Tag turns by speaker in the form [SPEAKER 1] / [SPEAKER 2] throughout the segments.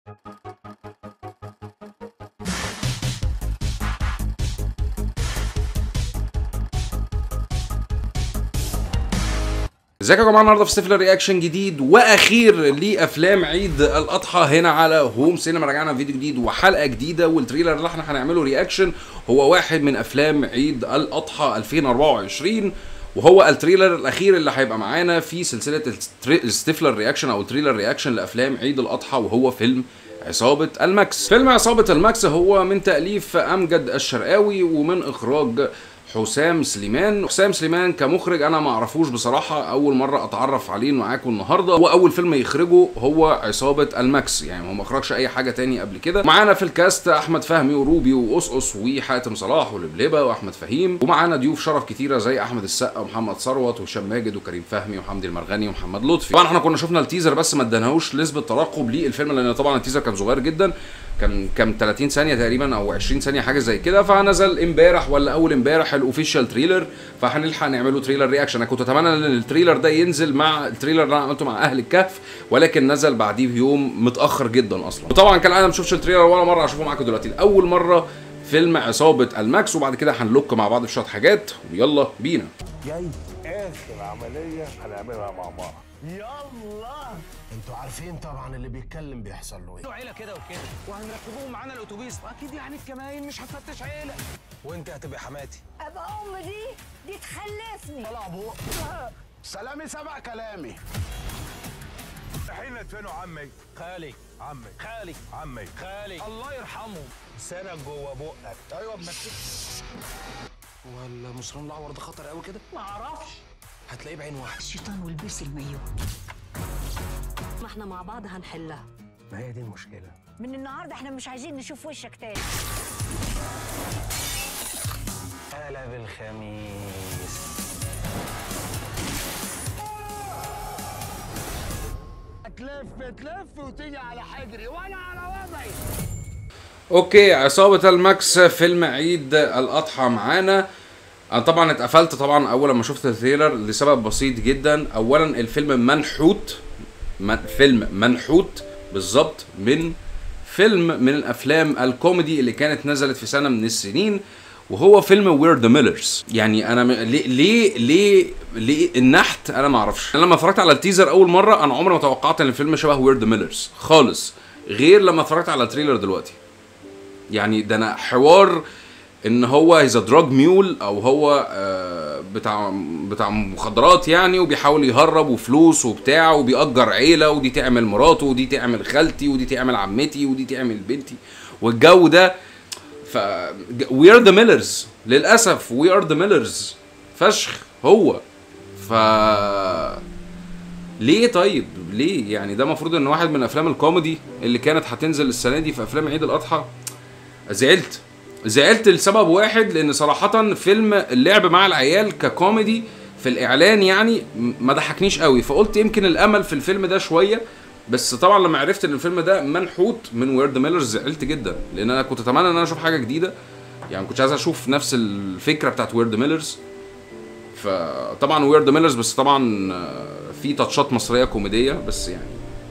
[SPEAKER 1] ازيكم يا جماعه النهارده في ستيفلر رياكشن جديد واخير لافلام عيد الاضحى هنا على هوم سينما رجعنا فيديو جديد وحلقه جديده والتريلر اللي احنا هنعمله رياكشن هو واحد من افلام عيد الاضحى 2024 وهو التريلر الاخير اللي هيبقى معانا في سلسله الستري- الستيفلر رياكشن او التريلر رياكشن لافلام عيد الاضحى وهو فيلم عصابة الماكس فيلم عصابة الماكس هو من تأليف أمجد الشرقاوي ومن إخراج حسام سليمان حسام سليمان كمخرج انا ما اعرفوش بصراحه اول مره اتعرف عليه معاكم النهارده واول فيلم يخرجه هو عصابه الماكس يعني هو ما اخرجش اي حاجه تاني قبل كده معانا في الكاست احمد فهمي وروبي وقصقص وحاتم صلاح ولبلبه واحمد فهيم ومعانا ضيوف شرف كتيره زي احمد السقا ومحمد ثروت وهشام ماجد وكريم فهمي وحمدي المرغني ومحمد لطفي طبعا احنا كنا شفنا التيزر بس ما اداناهوش نسبه ترقب للفيلم لان طبعا التيزر كان صغير جدا كان كان 30 ثانيه تقريبا او 20 ثانيه حاجه زي كده فنزل امبارح ولا اول امبارح الاوفيشال تريلر فهنلحق نعمله تريلر رياكشن انا كنت اتمنى ان التريلر ده ينزل مع التريلر اللي انا عملته مع اهل الكهف ولكن نزل بعديه بيوم متاخر جدا اصلا وطبعا كان انا ما شفتش التريلر ولا مره اشوفه معاكم دلوقتي اول مره فيلم عصابه الماكس وبعد كده هنلوك مع بعض في شويه حاجات ويلا بينا
[SPEAKER 2] جاي اخر عمليه هنعملها مع بعض
[SPEAKER 3] يلا
[SPEAKER 4] انتوا عارفين طبعا اللي بيتكلم بيحصل له ايه
[SPEAKER 3] عيله كده وكده وهنركبوهم معانا الاتوبيس اكيد يعني الكماين مش هتفتش عيله
[SPEAKER 4] وانت هتبقى حماتي
[SPEAKER 5] ابقى ام دي دي تخلفني
[SPEAKER 4] طلع بوق سلامي سبع كلامي
[SPEAKER 2] رايحين ندفنوا عمي
[SPEAKER 3] خالي
[SPEAKER 2] عمي
[SPEAKER 3] خالي
[SPEAKER 2] عمي
[SPEAKER 3] خالي الله يرحمه
[SPEAKER 4] لسانك جوه بقك ايوه بنفسك ولا مصران الاعور ده خطر قوي كده
[SPEAKER 3] ما اعرفش
[SPEAKER 4] هتلاقيه بعين واحده
[SPEAKER 5] الشيطان والبس المايو ما احنا مع بعض هنحلها
[SPEAKER 4] ما هي دي المشكله
[SPEAKER 5] من النهارده احنا مش عايزين نشوف وشك تاني
[SPEAKER 4] قلب الخميس
[SPEAKER 3] تلف تلف وتيجي على حجري وانا على وضعي
[SPEAKER 1] اوكي عصابة الماكس فيلم عيد الاضحى معانا انا طبعا اتقفلت طبعا اول لما شفت التريلر لسبب بسيط جدا اولا الفيلم منحوت من فيلم منحوت بالظبط من فيلم من الافلام الكوميدي اللي كانت نزلت في سنه من السنين وهو فيلم وير ذا ميلرز يعني انا م... ليه ليه ليه ليه النحت انا ما اعرفش انا لما اتفرجت على التيزر اول مره انا عمري ما توقعت ان الفيلم شبه وير ذا ميلرز خالص غير لما اتفرجت على التريلر دلوقتي يعني ده انا حوار ان هو هيز دراج ميول او هو آه، بتاع بتاع مخدرات يعني وبيحاول يهرب وفلوس وبتاع وبيأجر عيله ودي تعمل مراته ودي تعمل خالتي ودي تعمل عمتي ودي تعمل بنتي والجو ده ف وي ار ذا ميلرز للاسف وي ار ذا ميلرز فشخ هو ف ليه طيب ليه يعني ده المفروض ان واحد من افلام الكوميدي اللي كانت هتنزل السنه دي في افلام عيد الاضحى زعلت زعلت لسبب واحد لان صراحه فيلم اللعب مع العيال ككوميدي في الاعلان يعني م- ما ضحكنيش قوي فقلت يمكن الامل في الفيلم ده شويه بس طبعا لما عرفت ان الفيلم ده منحوت من ويرد ميلرز زعلت جدا لان انا كنت اتمنى ان انا اشوف حاجه جديده يعني كنت عايز اشوف نفس الفكره بتاعت ويرد ميلرز فطبعا ويرد ميلرز بس طبعا آه، في تاتشات مصريه كوميديه بس يعني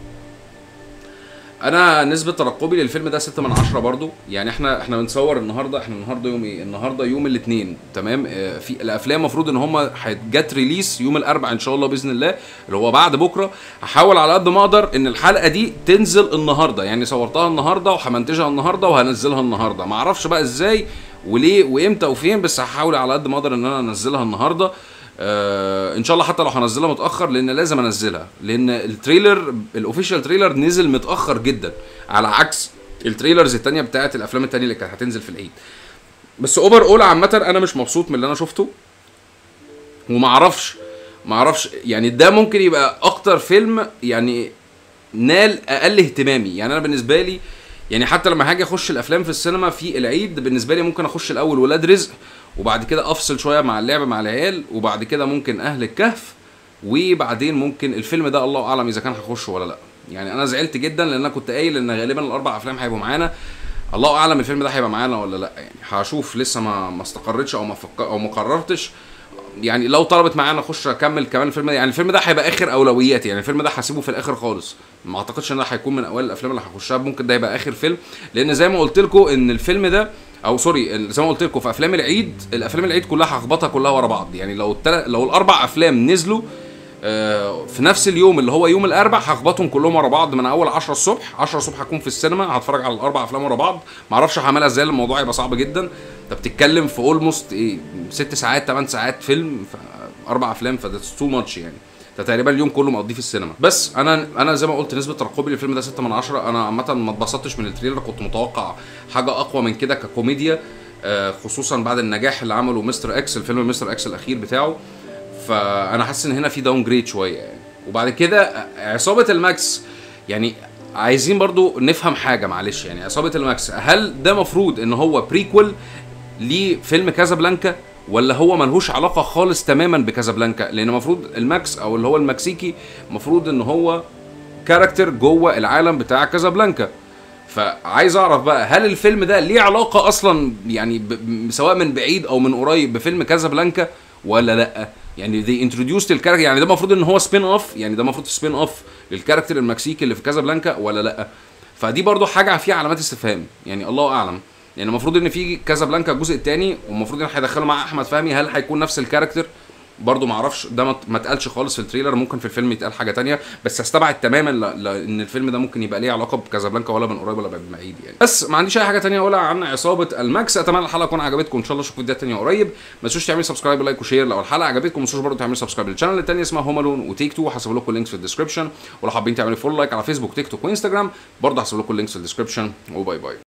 [SPEAKER 1] انا نسبه ترقبي للفيلم ده 6 من 10 برضو يعني احنا احنا بنصور النهارده احنا النهارده يوم ايه النهارده يوم الاثنين تمام اه، في الافلام المفروض ان هم هتجت ريليس يوم الاربعاء ان شاء الله باذن الله اللي هو بعد بكره هحاول على قد ما اقدر ان الحلقه دي تنزل النهارده يعني صورتها النهارده وهمنتجها النهارده وهنزلها النهارده ما اعرفش بقى ازاي وليه وامتى وفين بس هحاول على قد ما اقدر ان انا انزلها النهارده آه ان شاء الله حتى لو هنزلها متاخر لان لازم انزلها لان التريلر الاوفيشال تريلر نزل متاخر جدا على عكس التريلرز التانية بتاعت الافلام التانية اللي كانت هتنزل في العيد بس اوفر اول عامه انا مش مبسوط من اللي انا شفته ومعرفش معرفش يعني ده ممكن يبقى اكتر فيلم يعني نال اقل اهتمامي يعني انا بالنسبه لي يعني حتى لما هاجي اخش الافلام في السينما في العيد بالنسبه لي ممكن اخش الاول ولاد رزق وبعد كده افصل شويه مع اللعب مع العيال وبعد كده ممكن اهل الكهف وبعدين ممكن الفيلم ده الله اعلم اذا كان هخشه ولا لا يعني انا زعلت جدا لان انا كنت قايل ان غالبا الاربع افلام هيبقوا معانا الله اعلم الفيلم ده هيبقى معانا ولا لا يعني هشوف لسه ما ما استقرتش او ما فك... او ما قررتش يعني لو طلبت معانا اخش اكمل كمان الفيلم ده يعني الفيلم ده هيبقى اخر اولوياتي يعني الفيلم ده هسيبه في الاخر خالص ما اعتقدش ان ده هيكون من اوائل الافلام اللي هخشها ممكن ده يبقى اخر فيلم لان زي ما قلت لكم ان الفيلم ده او سوري زي ما قلت لكم في افلام العيد الافلام العيد كلها هخبطها كلها ورا بعض يعني لو التل... لو الاربع افلام نزلوا آه، في نفس اليوم اللي هو يوم الاربع هخبطهم كلهم ورا بعض من اول 10 الصبح 10 الصبح هكون في السينما هتفرج على الاربع افلام ورا بعض ما اعرفش هعملها ازاي الموضوع هيبقى صعب جدا انت بتتكلم في اولموست ايه 6 ساعات 8 ساعات فيلم ف- اربع افلام فده تو ماتش يعني ده تقريبا اليوم كله مقضيه في السينما بس انا انا زي ما قلت نسبه ترقبي للفيلم ده 6 من 10 انا عامه ما اتبسطتش من التريلر كنت متوقع حاجه اقوى من كده ككوميديا آه، خصوصا بعد النجاح اللي عمله مستر اكس الفيلم مستر اكس الاخير بتاعه فانا حاسس ان هنا في داون جريد شويه يعني وبعد كده عصابه الماكس يعني عايزين برضو نفهم حاجه معلش يعني عصابه الماكس هل ده مفروض ان هو بريكول لفيلم كازابلانكا ولا هو ملهوش علاقه خالص تماما بكازابلانكا لان المفروض الماكس او اللي هو المكسيكي مفروض ان هو كاركتر جوه العالم بتاع كازابلانكا فعايز اعرف بقى هل الفيلم ده ليه علاقه اصلا يعني ب... ب- سواء من بعيد او من قريب بفيلم كازابلانكا ولا لا يعني دي انتروديوست الكاركتر يعني ده المفروض ان هو سبين اوف يعني ده المفروض سبين اوف للكاركتر المكسيكي اللي في كازابلانكا ولا لا فدي برضو حاجه فيها علامات استفهام يعني الله اعلم يعني المفروض ان في كازابلانكا الجزء الثاني والمفروض ان هيدخلوا معاه احمد فهمي هل هيكون نفس الكاركتر برضه ما اعرفش ده ما- ما اتقالش خالص في التريلر ممكن في الفيلم يتقال حاجه تانية بس استبعد تماما ل- ل- ان الفيلم ده ممكن يبقى ليه علاقه بكازابلانكا ولا من قريب ولا من بعيد يعني بس ما عنديش اي حاجه تانية اقولها عن عصابه الماكس اتمنى الحلقه تكون عجبتكم ان شاء الله اشوفكم في فيديوهات تانية قريب ما تنسوش تعملوا سبسكرايب ولايك وشير لو الحلقه عجبتكم ما تنسوش برضه تعملوا سبسكرايب للشانل التانية اسمها هوم الون وتيك تو هسيب لكم اللينكس في الديسكربشن ولو حابين تعملوا فولو لايك على فيسبوك تيك توك وانستجرام برضه هسيب لكم اللينكس في الديسكربشن وباي باي